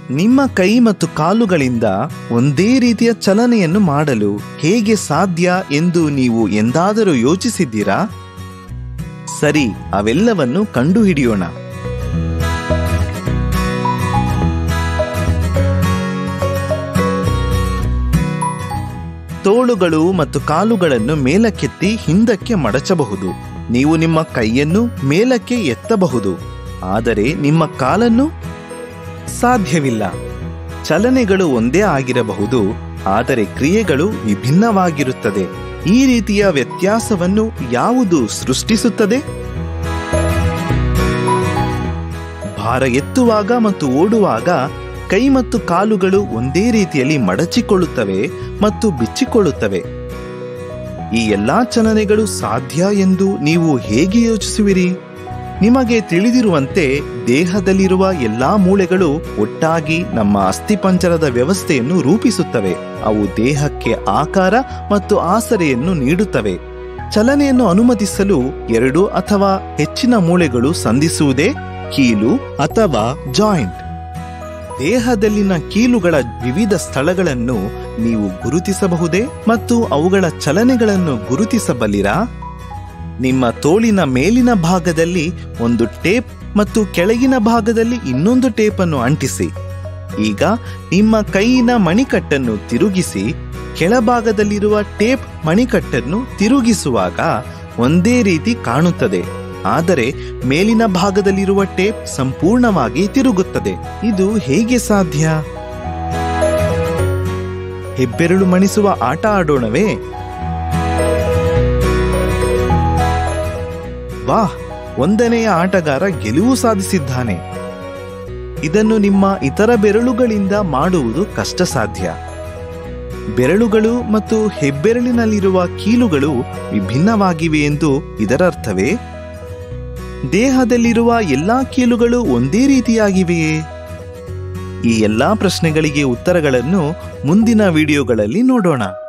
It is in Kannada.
ನಿಮ್ಮ ಕೈ ಮತ್ತು ಕಾಲುಗಳಿಂದ ಒಂದೇ ರೀತಿಯ ಚಲನೆಯನ್ನು ಮಾಡಲು ಹೇಗೆ ಸಾಧ್ಯ ಎಂದು ನೀವು ಎಂದಾದರೂ ಯೋಚಿಸಿದ್ದೀರಾ ಸರಿ ಅವೆಲ್ಲವನ್ನು ಕಂಡುಹಿಡಿಯೋಣ ತೋಳುಗಳು ಮತ್ತು ಕಾಲುಗಳನ್ನು ಮೇಲಕ್ಕೆತ್ತಿ ಹಿಂದಕ್ಕೆ ಮಡಚಬಹುದು ನೀವು ನಿಮ್ಮ ಕೈಯನ್ನು ಮೇಲಕ್ಕೆ ಎತ್ತಬಹುದು ಆದರೆ ನಿಮ್ಮ ಕಾಲನ್ನು ಸಾಧ್ಯವಿಲ್ಲ ಚಲನೆಗಳು ಒಂದೇ ಆಗಿರಬಹುದು ಆದರೆ ಕ್ರಿಯೆಗಳು ವಿಭಿನ್ನವಾಗಿರುತ್ತದೆ ಈ ರೀತಿಯ ವ್ಯತ್ಯಾಸವನ್ನು ಯಾವುದು ಸೃಷ್ಟಿಸುತ್ತದೆ ಭಾರ ಎತ್ತುವಾಗ ಮತ್ತು ಓಡುವಾಗ ಕೈ ಮತ್ತು ಕಾಲುಗಳು ಒಂದೇ ರೀತಿಯಲ್ಲಿ ಮಡಚಿಕೊಳ್ಳುತ್ತವೆ ಮತ್ತು ಬಿಚ್ಚಿಕೊಳ್ಳುತ್ತವೆ ಈ ಎಲ್ಲಾ ಚಲನೆಗಳು ಸಾಧ್ಯ ಎಂದು ನೀವು ಹೇಗೆ ಯೋಚಿಸುವಿರಿ ನಿಮಗೆ ತಿಳಿದಿರುವಂತೆ ದೇಹದಲ್ಲಿರುವ ಎಲ್ಲಾ ಮೂಳೆಗಳು ಒಟ್ಟಾಗಿ ನಮ್ಮ ಅಸ್ಥಿಪಂಜರದ ವ್ಯವಸ್ಥೆಯನ್ನು ರೂಪಿಸುತ್ತವೆ ಅವು ದೇಹಕ್ಕೆ ಆಕಾರ ಮತ್ತು ಆಸರೆಯನ್ನು ನೀಡುತ್ತವೆ ಚಲನೆಯನ್ನು ಅನುಮತಿಸಲು ಎರಡು ಅಥವಾ ಹೆಚ್ಚಿನ ಮೂಳೆಗಳು ಸಂಧಿಸುವುದೇ ಕೀಲು ಅಥವಾ ಜಾಯಿಂಟ್ ದೇಹದಲ್ಲಿನ ಕೀಲುಗಳ ವಿವಿಧ ಸ್ಥಳಗಳನ್ನು ನೀವು ಗುರುತಿಸಬಹುದೇ ಮತ್ತು ಅವುಗಳ ಚಲನೆಗಳನ್ನು ಗುರುತಿಸಬಲ್ಲಿರಾ ನಿಮ್ಮ ತೋಳಿನ ಮೇಲಿನ ಭಾಗದಲ್ಲಿ ಒಂದು ಟೇಪ್ ಮತ್ತು ಕೆಳಗಿನ ಭಾಗದಲ್ಲಿ ಇನ್ನೊಂದು ಟೇಪ್ ಅನ್ನು ಅಂಟಿಸಿ ಈಗ ನಿಮ್ಮ ಕೈಯಿನ ಮಣಿಕಟ್ಟನ್ನು ತಿರುಗಿಸಿ ಕೆಳಭಾಗದಲ್ಲಿರುವ ಟೇಪ್ ಮಣಿಕಟ್ಟನ್ನು ತಿರುಗಿಸುವಾಗ ಒಂದೇ ರೀತಿ ಕಾಣುತ್ತದೆ ಆದರೆ ಮೇಲಿನ ಭಾಗದಲ್ಲಿರುವ ಟೇಪ್ ಸಂಪೂರ್ಣವಾಗಿ ತಿರುಗುತ್ತದೆ ಇದು ಹೇಗೆ ಸಾಧ್ಯ ಹೆಬ್ಬೆರಳು ಮಣಿಸುವ ಆಟ ಆಡೋಣವೇ ವಾಹ್ ಒಂದನೆಯ ಆಟಗಾರ ಗೆಲುವು ಸಾಧಿಸಿದ್ದಾನೆ ಇದನ್ನು ನಿಮ್ಮ ಇತರ ಬೆರಳುಗಳಿಂದ ಮಾಡುವುದು ಕಷ್ಟ ಸಾಧ್ಯ ಬೆರಳುಗಳು ಮತ್ತು ಹೆಬ್ಬೆರಳಿನಲ್ಲಿರುವ ಕೀಲುಗಳು ವಿಭಿನ್ನವಾಗಿವೆ ಎಂದು ಇದರರ್ಥವೇ ದೇಹದಲ್ಲಿರುವ ಎಲ್ಲಾ ಕೀಲುಗಳು ಒಂದೇ ರೀತಿಯಾಗಿವೆಯೇ ಈ ಎಲ್ಲಾ ಪ್ರಶ್ನೆಗಳಿಗೆ ಉತ್ತರಗಳನ್ನು ಮುಂದಿನ ವಿಡಿಯೋಗಳಲ್ಲಿ ನೋಡೋಣ